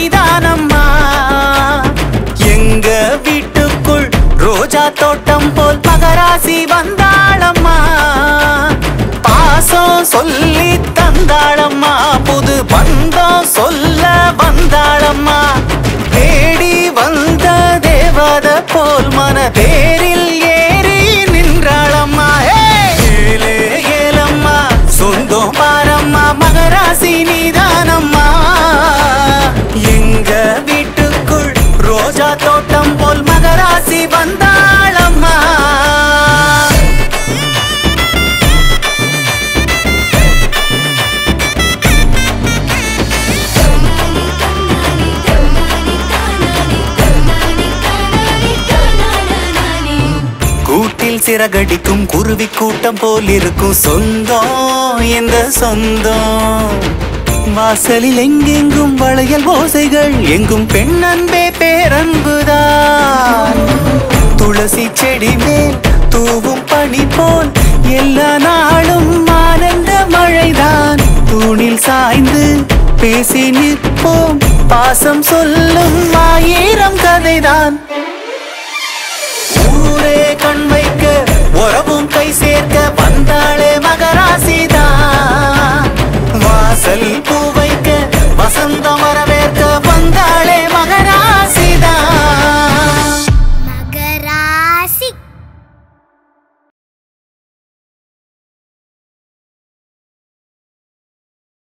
நீதானம்மா எங்க வீட்டுக்குள் ரோஜா தோட்டம் போல் மகராசி வந்தாளம்மா பாசம் சொல்லி தந்தாளம்மா புது பந்தம் சொல்ல வந்தாளம்மா தேடி வந்த தேவத போல் மன தேரில் ஏறி நின்றாளம்மா ஏலே ஏலம்மா சொந்தம் பாரம்மா மகராசி நீதானம்மா எங்க வீட்டுக்குள் ரோஜா தோட்டம் போல் மகராசி வந்தாளம்மா கூட்டில் சிறகடிக்கும் குருவி கூட்டம் போல் இருக்கும் சொந்தம் எந்த சொந்தம் வாசலில் எங்கெங்கும் வளையல் ஓசைகள் எங்கும் பெண் அன்பே பேரன்புதான் துளசி செடி மேல் தூவும் பனி போல் எல்லா நாளும் ஆனந்த மழைதான் தூணில் சாய்ந்து பேசி நிற்போம் பாசம் சொல்லும் ஆயிரம் கதைதான்